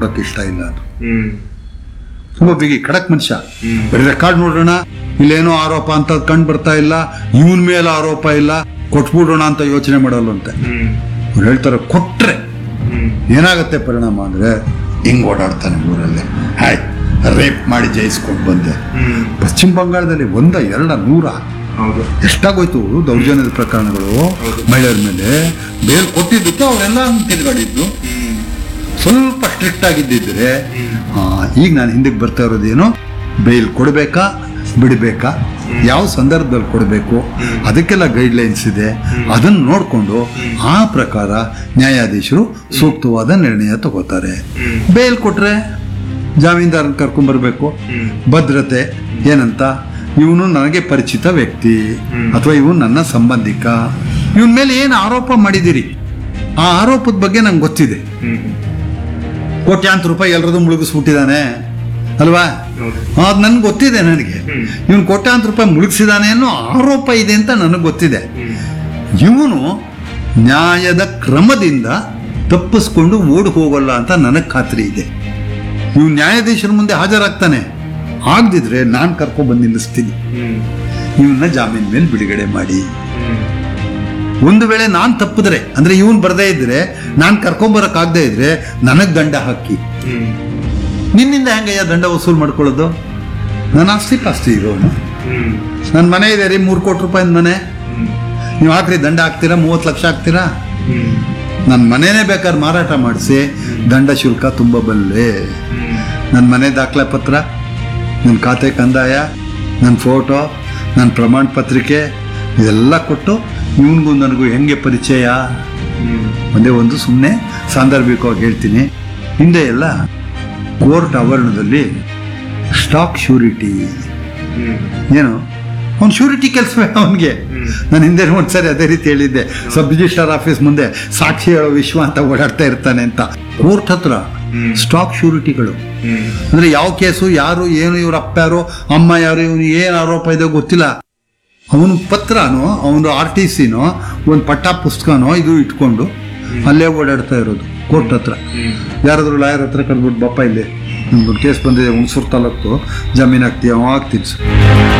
ಕೊಡೋಕೆ ಇಷ್ಟ ಇಲ್ಲ ಅದು ಹ್ಮ್ ತುಂಬಾ ಬಿಗಿ ಖಡಕ್ ಮನುಷ್ಯ ಹ್ಮ್. ಬರೀ ರೆಕಾರ್ಡ್ ನೋಡೋಣ ಇಲ್ಲೇನೋ ಆರೋಪ ಅಂತ ಕಂಡು ಬರ್ತಾ ಇಲ್ಲ ಇವನ್ ಮೇಲೆ ಆರೋಪ ಇಲ್ಲ ಕೊಟ್ಬಿಡೋಣ ಅಂತ ಯೋಚನೆ ಮಾಡಲ್ವಂತೆ ಹ್ಮ್ ಅವ್ರು ಹೇಳ್ತಾರೆ ಕೊಟ್ರೆ ಹ್ಮ್ ಏನಾಗುತ್ತೆ ಪರಿಣಾಮ ಅಂದ್ರೆ ಹಿಂಗ್ ಓಡಾಡ್ತಾನೆ ಊರಲ್ಲಿ ಹಾಯ್ ರೇಪ್ ಮಾಡಿ ಜಯಿಸ್ಕೊಂಡು ಬಂದೆ ಹ್ಮ್ ಪಶ್ಚಿಮ ಬಂಗಾಳದಲ್ಲಿ ಒಂದ ಎರಡ ನೂರ ಹೌದು ಎಷ್ಟಾಗೋಯ್ತು ದೌರ್ಜನ್ಯದ ಪ್ರಕರಣಗಳು ಹೌದು. ಮಹಿಳೆಯರ ಮೇಲೆ ಬೇಲ್ ಕೊಟ್ಟಿದ್ದಕ್ಕೆ ಅವರೆಲ್ಲ ಹಂಗ್ ತಿರುಗಾಡಿದ್ದು ಹ್ಮ್ ಸ್ವಲ್ಪ ಸ್ಟ್ರಿಕ್ಟ್ ಆಗಿದ್ದಿದ್ರೆ ಹ್ಮ್. ಆ, ಈಗ ನಾನು ಹಿಂದಕ್ಕೆ ಬರ್ತಾ ಇರೋದೇನು ಬೇಲ್ ಕೊಡಬೇಕಾ ಬಿಡಬೇಕಾ ಯಾವ ಸಂದರ್ಭದಲ್ಲಿ ಕೊಡಬೇಕು ಅದಕ್ಕೆಲ್ಲ ಗೈಡ್ಲೈನ್ಸ್ ಇದೆ ಅದನ್ನು ನೋಡಿಕೊಂಡು ಆ ಪ್ರಕಾರ ನ್ಯಾಯಾಧೀಶರು ಸೂಕ್ತವಾದ ನಿರ್ಣಯ ತಗೋತಾರೆ ಹ್ಮ್. ಬೇಲ್ ಕೊಟ್ರೆ ಜಾಮೀನ್ದಾರನ ಕರ್ಕೊಂಡ್ಬರ್ಬೇಕು ಹ್ಮ್. ಭದ್ರತೆ ಏನಂತ ಇವನು ನನಗೆ ಪರಿಚಿತ ವ್ಯಕ್ತಿ ಹ್ಮ್. ಅಥವಾ ಇವನು ನನ್ನ ಸಂಬಂಧಿಕ ಇವನ್ ಮೇಲೆ ಏನು ಆರೋಪ ಮಾಡಿದಿರಿ ಆ ಆರೋಪದ ಬಗ್ಗೆ ನಂಗೆ ಗೊತ್ತಿದೆ ಹ್ಮ್ ಕೋಟ್ಯಾಂತರ ರೂಪಾಯಿ ಎಲ್ಲರದು ಮುಳುಗಿಸ್ಬಿಟ್ಟಿದ್ದಾನೆ ಅಲ್ವಾ ಹೌದು ಅದು ನನ್ಗೆ ಗೊತ್ತಿದೆ ನನಗೆ ಹ್ಮ್. ಇವನು ಕೋಟ್ಯಾಂತರ ರೂಪಾಯಿ ಮುಳುಗಿಸಿದಾನೆ ಅನ್ನೋ ಆರೋಪ ಇದೆ ಅಂತ ನನಗೆ ಗೊತ್ತಿದೆ ಹ್ಮ್ ಇವನು ನ್ಯಾಯದ ಕ್ರಮದಿಂದ ತಪ್ಪಿಸ್ಕೊಂಡು ಓಡಿ ಹೋಗಲ್ಲ ಅಂತ ನನಗೆ ಖಾತ್ರಿ ಇದೆ ಇವ್ನು ನ್ಯಾಯಾಧೀಶರ ಮುಂದೆ ಹಾಜರಾಗ್ತಾನೆ ಆಗದಿದ್ರೆ ನಾನು ಕರ್ಕೊಂಡ್ಬಂದು ನಿಲ್ಲಿಸ್ತೀನಿ ಹ್ಮ್ ಇವನ್ನ ಜಾಮೀನ್ ಮೇಲೆ ಬಿಡುಗಡೆ ಮಾಡಿ ಹ್ಮ್ ಒಂದು ವೇಳೆ ನಾನು ತಪ್ಪಿದ್ರೆ ಅಂದ್ರೆ ಇವನ್ ಬರದೇ ಇದ್ರೆ ನಾನು ಕರ್ಕೊಂಬರಕ್ಕಾಗದೇ ಇದ್ರೆ ನನಗೆ ದಂಡ ಹಾಕಿ ಹ್ಮ್ ನಿನ್ನಿಂದ ಹೆಂಗಯ್ಯ ದಂಡ ವಸೂಲು ಮಾಡ್ಕೊಳ್ಳೋದು ನನ್ನ ಆಸ್ತಿ ಪಾಸ್ತಿ ಇರೋನು ಹ್ಮ್ ನನ್ನ ಮನೆ ಇದೆ ರೀ ಮೂರು ಕೋಟಿ ರೂಪಾಯಿನ ಮನೆ ಹ್ಮ್ ನೀವು ಹಾಕ್ರಿ ದಂಡ ಹಾಕ್ತೀರಾ ಮೂವತ್ತು ಲಕ್ಷ ಹಾಕ್ತೀರಾ ಹ್ಮ್ ನನ್ನ ಮನೆನೇ ಬೇಕಾದ್ರೆ ಮಾರಾಟ ಮಾಡಿಸಿ ದಂಡ ಶುಲ್ಕ ತುಂಬ ಬಲ್ಲೆ ಹ್ಮ್ ನನ್ನ ಮನೆ ದಾಖಲೆ ಪತ್ರ ನನ್ನ ಖಾತೆ ಕಂದಾಯ ನನ್ನ ಫೋಟೋ ನನ್ನ ಪ್ರಮಾಣ ಪತ್ರಿಕೆ ಇದೆಲ್ಲ ಕೊಟ್ಟು ಇವನಿಗೂ ನನಗೂ ಹೆಂಗೆ ಪರಿಚಯ ಹ್ಮ್ ಒಂದೇ ಒಂದು ಸುಮ್ಮನೆ ಸಾಂದರ್ಭಿಕವಾಗಿ ಹೇಳ್ತೀನಿ ಹಿಂದೆ ಎಲ್ಲ ಕೋರ್ಟ್ ಆವರಣದಲ್ಲಿ ಸ್ಟಾಕ್ ಶ್ಯೂರಿಟಿ ಹ್ಮ್ ಏನು ಅವ್ನು ಶ್ಯೂರಿಟಿ ಕೆಲಸವೇ ಅವನಿಗೆ ಹ್ಮ್. ನಾನು ಹಿಂದೆ ಒಂದ್ಸರಿ ಅದೇ ರೀತಿ ಹೇಳಿದ್ದೆ ಸಬ್ ರಿಜಿಸ್ಟ್ರಾರ್ ಆಫೀಸ್ ಮುಂದೆ ಸಾಕ್ಷಿ ಹೇಳೋ ವಿಶ್ವ ಅಂತ ಓಡಾಡ್ತಾ ಇರ್ತಾನೆ ಅಂತ ಕೋರ್ಟ್ ಹತ್ರ ಹ್ಮ್. ಸ್ಟಾಕ್ ಶ್ಯೂರಿಟಿಗಳು ಹ್ಮ್ ಅಂದ್ರೆ ಯಾವ ಕೇಸು ಯಾರು ಏನು ಇವ್ರ ಅಪ್ಪ ಯಾರು ಅಮ್ಮ ಯಾರು ಇವನು ಏನು ಆರೋಪ ಇದೆ ಗೊತ್ತಿಲ್ಲ ಅವನು ಪತ್ರನೋ ಅವನು ಆರ್ ಟಿ ಸಿನೋ ಒಂದು ಪಟ್ಟ ಪುಸ್ತಕನೋ ಇದು ಇಟ್ಕೊಂಡು ಅಲ್ಲೇ ಓಡಾಡ್ತಾ ಇರೋದು ಕೋರ್ಟ್ ಹತ್ರ ಹ್ಮ್ ಯಾರಾದ್ರೂ ಲಾಯರ್ ಹತ್ರ ಕರ್ಬಿಟ್ಟು ಬಪ್ಪ ಇಲ್ಲಿ ನಿಮ್ಗೊಂದು ಕೇಸ್ ಬಂದಿದೆ ಹುಣಸೂರು ತಾಲೂಕು ಜಮೀನು ಹಾಕ್ತೀಯ ಅವ ಹಾಕ್ತೀನಿ ಸರ್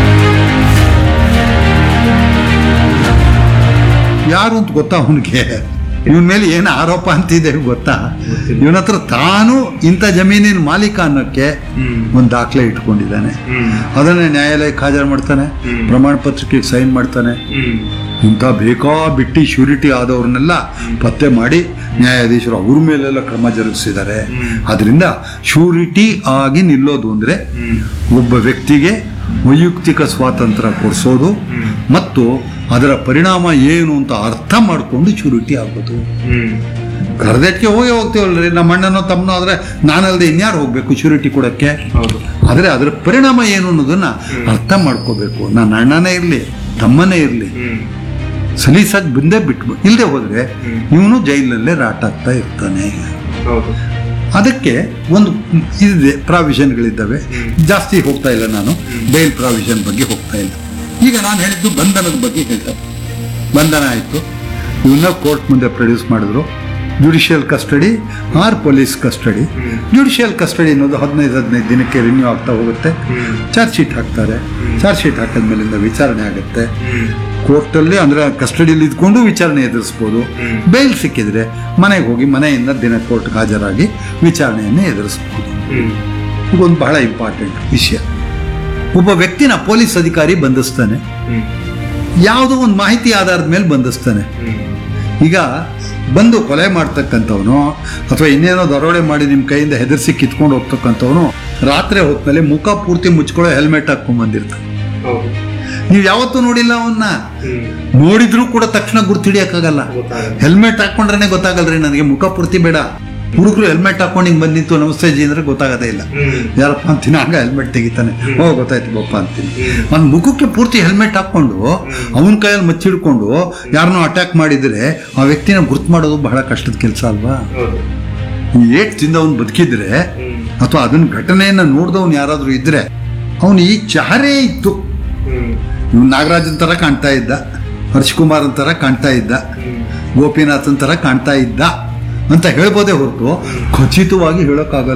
ಯಾರು ಅಂತ ಗೊತ್ತಾ ಅವನಿಗೆ ಇವನ ಮೇಲೆ ಏನು ಆರೋಪ ಅಂತಿದೆ ಗೊತ್ತಾ ಇವನ ಹತ್ರ ತಾನು ಇಂಥ ಜಮೀನಿನ ಮಾಲೀಕ ಅನ್ನೋಕ್ಕೆ ಹ್ಮ್ ಒಂದು ದಾಖಲೆ ಇಟ್ಕೊಂಡಿದ್ದಾನೆ ಹ್ಮ್ ಅದನ್ನೇ ನ್ಯಾಯಾಲಯಕ್ಕೆ ಹಾಜರು ಮಾಡ್ತಾನೆ ಹ್ಮ್. ಪ್ರಮಾಣ ಪತ್ರಿಕೆಗೆ ಸೈನ್ ಮಾಡ್ತಾನೆ ಹ್ಮ್ ಇಂಥ ಬೇಕಾ ಬಿಟ್ಟಿ ಶ್ಯೂರಿಟಿ ಆದವ್ರನ್ನೆಲ್ಲ ಪತ್ತೆ ಮಾಡಿ ನ್ಯಾಯಾಧೀಶರು ಅವ್ರ ಮೇಲೆಲ್ಲ ಕ್ರಮ ಜರುಗಿಸಿದ್ದಾರೆ ಹ್ಮ್. ಅದರಿಂದ ಶ್ಯೂರಿಟಿ ಆಗಿ ನಿಲ್ಲೋದು ಅಂದ್ರೆ ಹ್ಮ್ ಒಬ್ಬ ವ್ಯಕ್ತಿಗೆ ವೈಯಕ್ತಿಕ ಸ್ವಾತಂತ್ರ್ಯ ಕೊಡಿಸೋದು ಹ್ಮ್. ಮತ್ತು ಅದರ ಪರಿಣಾಮ ಏನು ಅಂತ ಅರ್ಥ ಮಾಡಿಕೊಂಡು ಶ್ಯೂರಿಟಿ ಆಗೋದು ಹ್ಮ್ ಕರೆದಟ್ಟಿಗೆ ಹೋಗಿ ಹೋಗ್ತೀವಲ್ರಿ ನಮ್ಮ ಅಣ್ಣನೋ ತಮ್ಮನೋ ಆದ್ರೆ ನಾನಲ್ದೆ ಇನ್ಯಾರು ಹೋಗ್ಬೇಕು ಶ್ಯೂರಿಟಿ ಕೊಡಕ್ಕೆ ಹೌದು ಆದರೆ ಅದರ ಪರಿಣಾಮ ಏನು ಅನ್ನೋದನ್ನ ಅರ್ಥ ಮಾಡ್ಕೋಬೇಕು ನನ್ನ ಅಣ್ಣನೇ ಇರಲಿ ತಮ್ಮನೇ ಇರಲಿ ಹ್ಮ್ ಸಲೀಸಾಗಿ ಬಂದೇ ಬಿಟ್ಟು ಇಲ್ಲದೆ ಹೋದ್ರೆ ಹ್ಮ್. ಇವನು ಜೈಲಲ್ಲೇ ರಾಟಾಗ್ತಾ ಇರ್ತಾನೆ ಹೌದು ಅದಕ್ಕೆ ಒಂದು ಇದೆ ಪ್ರಾವಿಷನ್ಗಳಿದ್ದಾವೆ ಹ್ಮ್. ಜಾಸ್ತಿ ಹೋಗ್ತಾ ಇಲ್ಲ ನಾನು ಬೇಲ್ ಪ್ರಾವಿಷನ್ ಬಗ್ಗೆ ಹೋಗ್ತಾ ಇಲ್ಲ ಈಗ ನಾನು ಹೇಳಿದ್ದು ಬಂಧನದ ಬಗ್ಗೆ ಹೇಳ್ತಾ ಬಂಧನ ಆಯಿತು ಇವನ್ನ ಕೋರ್ಟ್ ಮುಂದೆ ಪ್ರೊಡ್ಯೂಸ್ ಮಾಡಿದ್ರು judicial custody or police custody ಹ್ಮ್. ಜುಡಿಷಿಯಲ್ ಕಸ್ಟಡಿ ಅನ್ನೋದು ಹದಿನೈದು ಹದಿನೈದು ದಿನಕ್ಕೆ ರಿನ್ಯೂ ಆಗ್ತಾ ಹೋಗುತ್ತೆ ಹ್ಮ್ ಚಾರ್ಜ್ ಶೀಟ್ ಹಾಕ್ತಾರೆ ಚಾರ್ಜ್ ಶೀಟ್ ಹಾಕಿದ್ಮೇಲಿಂದ ವಿಚಾರಣೆ ಆಗುತ್ತೆ ಹ್ಮ್ ಕೋರ್ಟಲ್ಲಿ ಅಂದ್ರೆ ಕಸ್ಟಡಿಯಲ್ಲಿ ಇದ್ಕೊಂಡು ವಿಚಾರಣೆ ಎದುರಿಸ್ಬೋದು ಹ್ಮ್. ಬೇಲ್ ಸಿಕ್ಕಿದ್ರೆ ಮನೆಗೆ ಹೋಗಿ ಮನೆಯಿಂದ ದಿನ ಕೋರ್ಟ್ಗೆ ಹಾಜರಾಗಿ ವಿಚಾರಣೆಯನ್ನು ಎದುರಿಸ್ಬೋದು ಹ್ಮ್ ಇದೊಂದು ಬಹಳ ಇಂಪಾರ್ಟೆಂಟ್ ವಿಷಯ ಒಬ್ಬ ವ್ಯಕ್ತಿನ ಪೊಲೀಸ್ ಅಧಿಕಾರಿ ಬಂಧಿಸ್ತಾನೆ ಹ್ಮ್ ಯಾವುದೋ ಒಂದು ಮಾಹಿತಿ ಆಧಾರದ ಮೇಲೆ ಬಂಧಿಸ್ತಾನೆ ಹ್ಮ್ ಈಗ ಬಂದು ಕೊಲೆ ಮಾಡ್ತಕ್ಕಂಥವನು ಅಥವಾ ಇನ್ನೇನೋ ದರೋಡೆ ಮಾಡಿ ನಿಮ್ಮ ಕೈಯಿಂದ ಹೆದರ್ಸಿ ಕಿತ್ಕೊಂಡು ಹೋಗ್ತಕ್ಕಂಥವನು ರಾತ್ರಿ ಹೊತ್ತಿನಲ್ಲಿ ಮುಖ ಪೂರ್ತಿ ಮುಚ್ಕೊಳ್ಳೋ ಹೆಲ್ಮೆಟ್ ಹಾಕೊಂಡ್ ಬಂದಿರ್ತಾನೆ ಹೌದು ನೀವು ಯಾವತ್ತೂ ನೋಡಿಲ್ಲ ಅವನ್ನ ಹ್ಮ್ ನೋಡಿದ್ರೂ ಕೂಡ ತಕ್ಷಣ ಗುರ್ತಿಡಿಯಕ್ಕಾಗಲ್ಲ ಗೊತ್ತಾಗಲ್ಲ. ಹೆಲ್ಮೆಟ್ ಹಾಕೊಂಡ್ರೆ ಗೊತ್ತಾಗಲ್ರಿ ನನಗೆ ಮುಖ ಪೂರ್ತಿ ಬೇಡ ಹುಡುಗರು ಹೆಲ್ಮೆಟ್ ಹಾಕೊಂಡು ಹಿಂಗೆ ಬಂದಿತ್ತು ನಮಸ್ತೆ ಜಿ ಅಂದ್ರೆ ಗೊತ್ತಾಗದೇ ಇಲ್ಲ ಹ್ಮ್ ಯಾರಪ್ಪ ಅಂತೀನಿ ಆಗ ಹೆಲ್ಮೆಟ್ ತೆಗಿತಾನೆ ಓ ಗೊತ್ತಾಯ್ತು ಬಪ್ಪ ಅಂತೀನಿ ಹ್ಮ್. ಅವ್ನ ಮುಖಕ್ಕೆ ಪೂರ್ತಿ ಹೆಲ್ಮೆಟ್ ಹಾಕೊಂಡು ಅವನ ಕೈಯಲ್ಲಿ ಮಚ್ಚಿಡ್ಕೊಂಡು ಯಾರನ್ನೋ ಅಟ್ಯಾಕ್ ಮಾಡಿದ್ರೆ ಆ ವ್ಯಕ್ತಿನ ಗುರ್ತು ಮಾಡೋದು ಬಹಳ ಕಷ್ಟದ ಕೆಲಸ ಅಲ್ವಾ ಹೌದು ಈ ಏಟ್ ತಿಂದ ಅವ್ನು ಬದುಕಿದ್ರೆ ಹ್ಮ್ ಅಥವಾ ಅದನ್ನ ಘಟನೆಯನ್ನ ನೋಡ್ದವ್ನು ಯಾರಾದ್ರೂ ಇದ್ರೆ ಅವನು ಈ ಚಹರೆ ಇತ್ತು ಹ್ಮ್ ಇವ್ನು ನಾಗರಾಜನ್ ತರ ಕಾಣ್ತಾ ಇದ್ದ ಹರ್ಷಕುಮಾರ್ ತರ ಕಾಣ್ತಾ ಇದ್ದ ಹ್ಮ್ ಗೋಪಿನಾಥನ್ ತರ ಕಾಣ್ತಾ ಇದ್ದ ಅಂತ ಹೇಳ್ಬೋದೇ ಹೊರತು ಖಚಿತವಾಗಿ ಹೇಳೋಕ್ಕಾಗಲ್ಲ